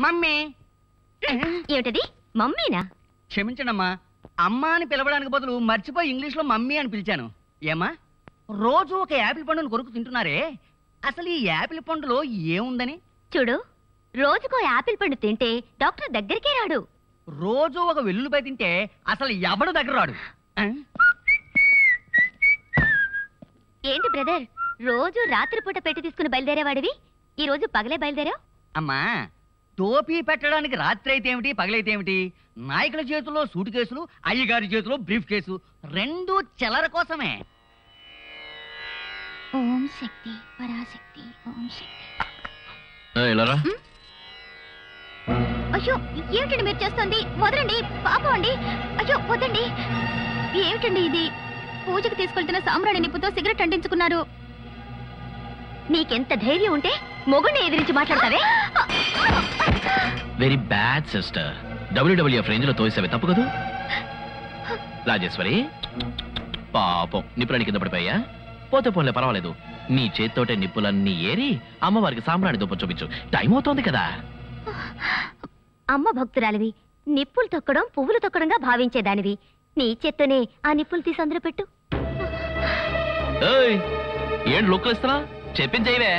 Mummy ఏమిటది మమ్మీనా క్షమించండమ్మా అమ్మ అని పిలవడానికి బదులు మర్చిపోయి ఇంగ్లీష్ లో మమ్మీ అని పిలిచాను ఏమ్మా రోజు ఒక యాపిల్ పండును కొరుకు తింటున్నారే అసలు ఈ యాపిల్ పండులో ఏముందని చూడు రోజుకో యాపిల్ పండు తింటే డాక్టర్ దగ్గరికే రాడు రోజు ఒక వెల్లుల్లిపై తింటే అసలు ఎవడు దగ్గర రాడు ఆ? ఏంటి బ్రదర్ రోజు రాత్రిపూట పెట్టి తీసుకుని బయలుదేరేవాడివి ఈ రోజు పగలే బయలుదేరావు అమ్మా టోపీ పెట్టడానికి రాత్రి అయితే ఏమిటి పగలైతే ఏమిటి నాయకుల చేతిలో సూటు కేసులు అయ్యగారి చేతిలో బ్రీఫ్ కేసు రెండు చెలర కోసమే ఓం శక్తి పరాశక్తి ఓం శక్తి ఇలారా అయ్యో ఏమిటండి మీరు చేస్తుంది వదలండి పాపం అండి అయ్యో వద్దండి ఏమిటండి ఇది పూజకు తీసుకెళ్తున్న సామ్రాణి నిప్పుతో సిగరెట్ అంటించుకున్నారు నీకెంత ధైర్యం ఉంటే మొగుడిని ఎదిరించి మాట్లాడతావే very bad sister WWF range లో తోసేవి తప్పు కదూ రాజేశ్వరి పాపం నిప్పులని కింద పడిపోయా పోతే పోన్లే పర్వాలేదు నీ చేత్తోటే నిప్పులన్నీ ఏరి అమ్మవారికి సాంబ్రాణి దుప్ప చూపించు టైం అవుతోంది కదా అమ్మ భక్తురాలివి నిప్పులు తొక్కడం పువ్వులు తొక్కడంగా భావించేదానివి నీ చేత్తోనే ఆ నిప్పులు తీసి అందులో పెట్టు ఏయ్ ఏంటి లుక్కులు ఇస్తున్నా చెప్పించేవే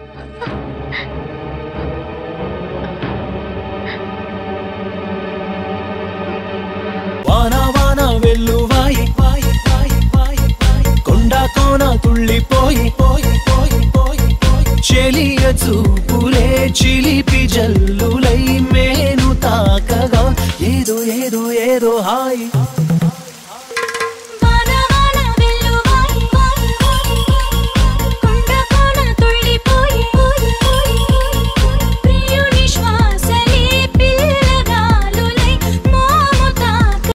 వాన వాన వెల్లువాయి వాయి వాయి వాయి వాయి కొండ కోన తుళ్ళిపోయి పోయి పోయి పోయి పోయి చెలియ చూపులే చిలిపి జల్లులై మేను తాకగా ఏదో ఏదో ఏదో హాయి